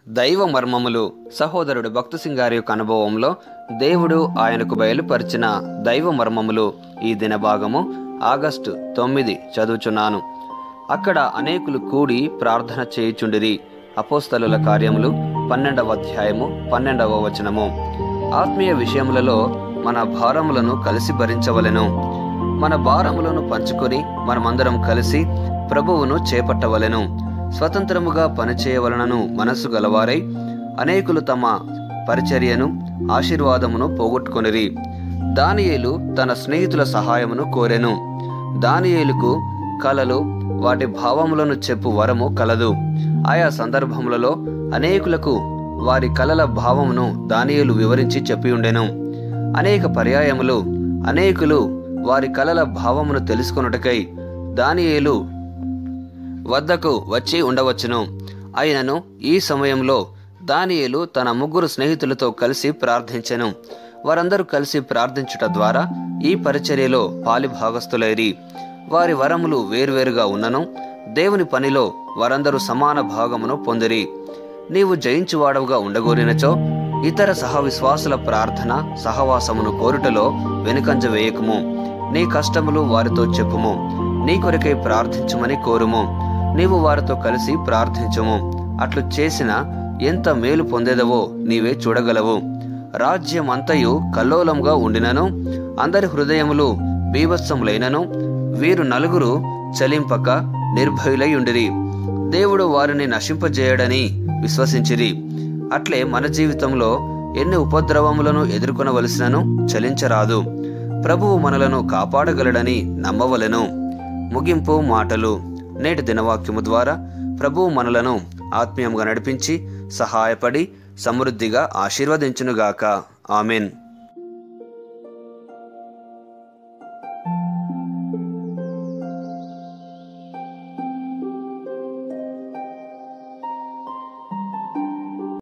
దైవ మర్మములు సహోదరుడు భక్తు సింగారి యొక్క అనుభవంలో దేవుడు ఆయనకు బయలుపరిచిన దైవ మర్మములు ఈ దిన భాగము ఆగస్టు తొమ్మిది చదువుచున్నాను అక్కడ అనేకులు కూడి ప్రార్థన చేయుచుండిరి అపోస్తలుల కార్యములు పన్నెండవ అధ్యాయము పన్నెండవ వచనము ఆత్మీయ విషయములలో మన భారములను కలిసి భరించవలెను మన భారములను పంచుకొని మనమందరం కలిసి ప్రభువును చేపట్టవలెను స్వతంత్రముగా పనిచేయవలనను మనస్సు గలవారై అనేకులు తమ పరిచర్యను ఆశీర్వాదమును పోగొట్టుకొనిరి దానియేలు తన స్నేహితుల సహాయమును కోరెను దానియేలుకు కలలు వాటి భావములను చెప్పు వరము కలదు ఆయా సందర్భములలో అనేకులకు వారి కలల భావమును దానియేలు వివరించి చెప్పియుండెను అనేక పర్యాయములు అనేకులు వారి కలల భావమును తెలుసుకొనుటకై దానియేలు వద్దకు వచ్చి ఉండవచ్చును అయినను ఈ సమయంలో దానియేలు తన ముగ్గురు స్నేహితులతో కలిసి ప్రార్థించెను వారందరూ కలిసి ప్రార్థించుట ద్వారా ఈ పరిచర్యలో పాలిభాగస్థులైరి వారి వరములు వేర్వేరుగా ఉన్నను దేవుని పనిలో వారందరూ సమాన భాగమును పొందిరి నీవు జయించువాడవుగా ఉండగోరినచో ఇతర సహవిశ్వాసుల ప్రార్థన సహవాసమును కోరుటలో వెనుకంజ వేయకము నీ కష్టములు వారితో చెప్పుము నీ కొరకై ప్రార్థించుమని కోరుము నీవు వారితో కలిసి ప్రార్థించుము అట్లు చేసిన ఎంత మేలు పొందేదవో నీవే చూడగలవు రాజ్యం అంతయు కల్లోలంగా ఉండినను అందరి హృదయములు బీభత్సములైనను వీరు నలుగురు చలింపక నిర్భయులై ఉండిరి దేవుడు వారిని నశింపజేయడని విశ్వసించిరి అట్లే మన జీవితంలో ఎన్ని ఉపద్రవములను ఎదుర్కొనవలసినను చలించరాదు ప్రభువు మనలను కాపాడగలడని నమ్మవలెను ముగింపు మాటలు నేటి దినవాక్యము ద్వారా ప్రభువు మనలను ఆత్మీయంగా నడిపించి సహాయపడి సమృద్ధిగా ఆశీర్వదించునుగాక ఆమెన్